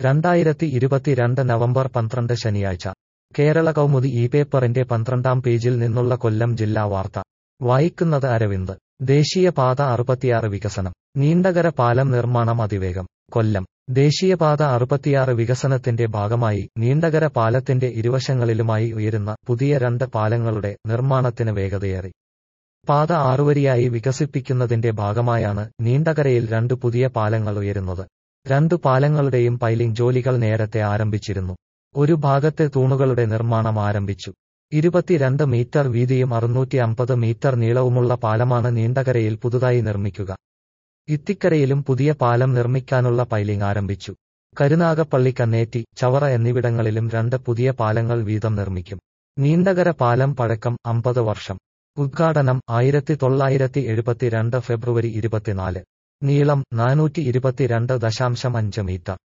രണ്ടായിരത്തി ഇരുപത്തിരണ്ട് നവംബർ പന്ത്രണ്ട് ശനിയാഴ്ച കേരള കൗമുദി ഈ പേപ്പറിന്റെ പന്ത്രണ്ടാം പേജിൽ നിന്നുള്ള കൊല്ലം ജില്ലാ വാർത്ത വായിക്കുന്നത് അരവിന്ദ് ദേശീയപാത അറുപത്തിയാറ് വികസനം നീണ്ടകര പാലം നിർമ്മാണം അതിവേഗം കൊല്ലം ദേശീയപാത അറുപത്തിയാറ് വികസനത്തിന്റെ ഭാഗമായി നീണ്ടകര പാലത്തിന്റെ ഇരുവശങ്ങളിലുമായി ഉയരുന്ന പുതിയ രണ്ട് പാലങ്ങളുടെ നിർമ്മാണത്തിന് വേഗതയേറി പാത ആറുവരിയായി വികസിപ്പിക്കുന്നതിന്റെ ഭാഗമായാണ് നീണ്ടകരയിൽ രണ്ട് പുതിയ പാലങ്ങൾ ഉയരുന്നത് രണ്ടു പാലങ്ങളുടെയും പൈലിംഗ് ജോലികൾ നേരത്തെ ആരംഭിച്ചിരുന്നു ഒരു ഭാഗത്തെ തൂണുകളുടെ നിർമ്മാണം ആരംഭിച്ചു ഇരുപത്തിരണ്ട് മീറ്റർ വീതിയും അറുന്നൂറ്റി അമ്പത് മീറ്റർ നീളവുമുള്ള പാലമാണ് നീണ്ടകരയിൽ പുതുതായി നിർമ്മിക്കുക ഇത്തിക്കരയിലും പുതിയ പാലം നിർമ്മിക്കാനുള്ള പൈലിംഗ് ആരംഭിച്ചു കരുനാഗപ്പള്ളി കന്നേറ്റി ചവറ എന്നിവിടങ്ങളിലും രണ്ട് പുതിയ പാലങ്ങൾ വീതം നിർമ്മിക്കും നീണ്ടകര പാലം പഴക്കം അമ്പത് വർഷം ഉദ്ഘാടനം ആയിരത്തി തൊള്ളായിരത്തി എഴുപത്തിരണ്ട് ഫെബ്രുവരി ഇരുപത്തിനാല് നീളം നാനൂറ്റി ഇരുപത്തിരണ്ട് ദശാംശം അഞ്ച് മീറ്റർ